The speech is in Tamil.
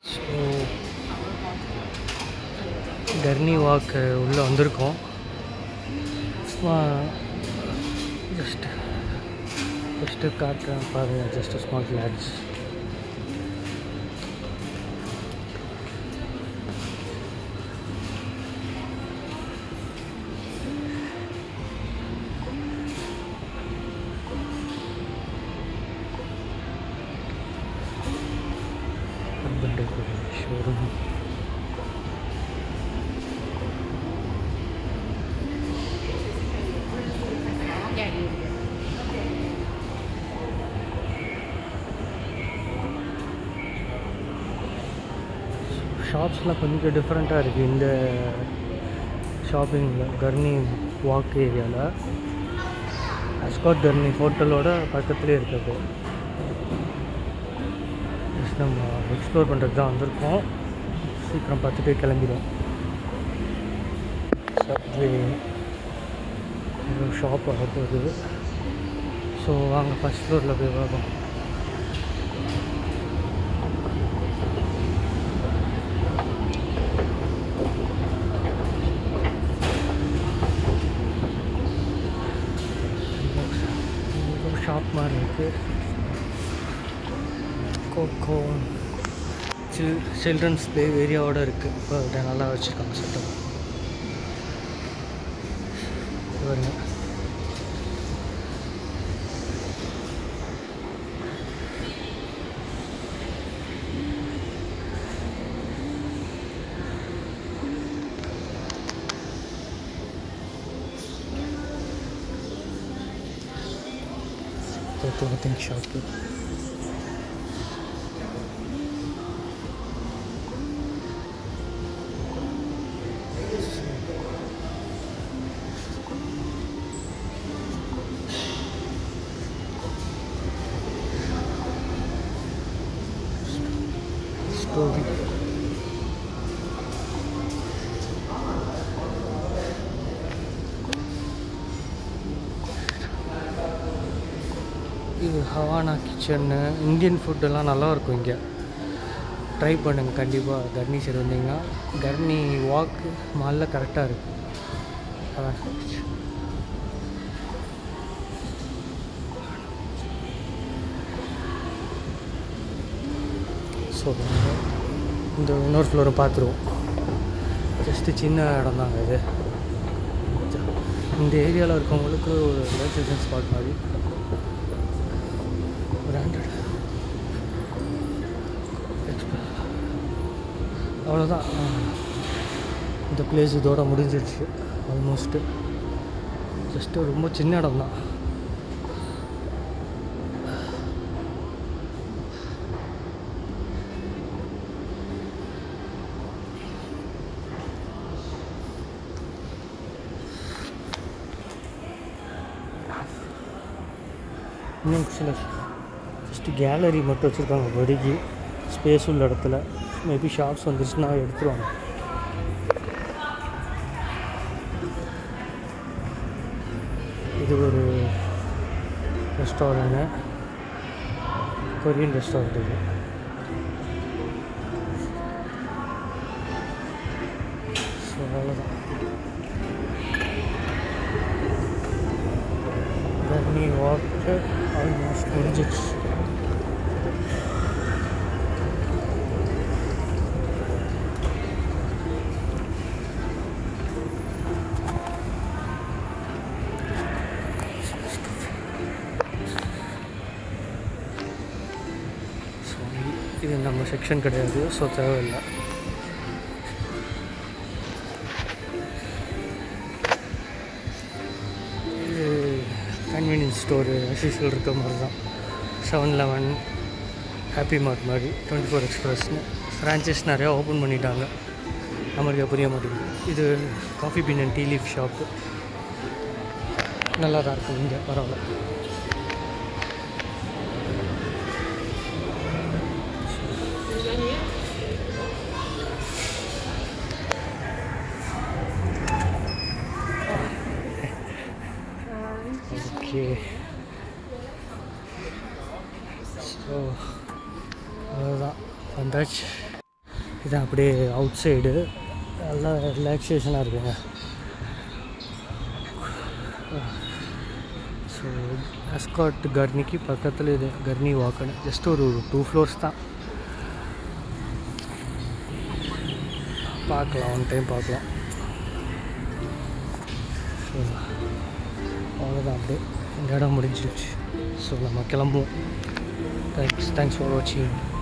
ஸோ டர்னி வாக் உள்ளே வந்திருக்கோம் சும்மா ஜஸ்ட் ஜஸ்ட்டு காட்டுறேன் பாருங்க ஜஸ்ட் ஸ்மால் கிளாட்ஸ் ஷோரூம் ஷாப்ஸ்லாம் கொஞ்சம் டிஃப்ரெண்ட்டாக இருக்குது இந்த ஷாப்பிங்கில் கர்னி வாக் ஏரியாவில் அஸ்காட் கர்னி ஹோட்டலோட பக்கத்துலேயே இருக்குது ஜஸ்ட் நம்ம எக்ஸ்ப்ளோர் பண்ணுறது தான் வந்திருக்கோம் சீக்கிரம் பார்த்துட்டு கிளம்பிடும் சப்வே ஷாப் போகுது ஸோ வாங்க ஃபஸ்ட் ஃப்ளோரில் போய் பார்ப்போம் ஷாப் மாதிரி இருக்குது கோகோ சில் சில்ட்ரன்ஸ் ப்ளே ஏரியாவோட இருக்குது இப்போ இதை நல்லா வச்சுருக்காங்க செட்டப் பாருங்க clothing shop story இது ஹவானா கிச்சன்னு இந்தியன் ஃபுட்டெல்லாம் நல்லாயிருக்கும் இங்கே ட்ரை பண்ணுங்கள் கண்டிப்பாக கர்னி சைடு வந்தீங்கன்னா கர்னி வாக்கு மாலில் கரெக்டாக இருக்குது அதான் ஸோ இந்த இன்னொரு ஃப்ளோரை பார்த்துருவோம் ஜஸ்ட்டு சின்ன இடம் தாங்க இது இந்த ஏரியாவில் இருக்கவங்களுக்கு ஒரு ரிலாக்ஸேஷன் ஸ்பாட் மாதிரி பிராண்டட் அவ்வளோதான் இந்த பிளேஸ் இதோட முடிஞ்சிடுச்சு ஆல்மோஸ்ட்டு ஜஸ்ட்டு ரொம்ப சின்ன இடம் தான் இன்னும் சில ஜஸ்ட்டு கேலரி மட்டும் வச்சுருக்காங்க இப்போதைக்கு ஸ்பேஸ் உள்ள இடத்துல மேபி ஷாப்ஸ் வந்துருச்சுன்னா எடுத்துருவாங்க இது ஒரு ரெஸ்டாரண்ட்டு கொரியன் ரெஸ்டாரண்ட் இது ஸோ அவ்வளோதான் தண்ணி வாக்கு ஆல்மோஸ்ட் முடிஞ்சிச்சு ஸோ இது நம்ம செக்ஷன் கிடையாது ஸோ தேவையில்லை இது கன்வீனியன்ஸ் ஸ்டோரு அசிஷியல் இருக்க மாதிரி தான் செவன் லெவன் ஹாப்பி மார்ட் மாதிரி டுவெண்ட்டி ஃபோர் எக்ஸ்பிரஸ்னு ஃப்ரான்ச்சைஸ் நிறையா ஓப்பன் பண்ணிட்டாங்க நம்மளுக்கு புரிய மாட்டேங்குது இது coffee bean and tea leaf shop நல்லா தான் இருக்கும் இங்கே பரவாயில்ல ஓகே ஸோ அவ்வளோதான் வந்தாச்சு இது அப்படியே அவுட் சைடு நல்லா ரிலாக்ஸேஷனாக இருக்குங்க ஸோ எஸ்காட் கர்னிக்கு பக்கத்தில் இது கர்னி வாக்குன்னு ஜஸ்ட் ஒரு டூ ஃப்ளோர்ஸ் தான் பார்க்கலாம் ஒன் டைம் பார்க்கலாம் ஸோ அவ்வளோதான் அப்படியே இந்த இடம் முடிஞ்சிருச்சு ஸோ நம்ம கிளம்புவோம் தேங்க்ஸ் தேங்க்ஸ் ஃபார் வாட்சிங்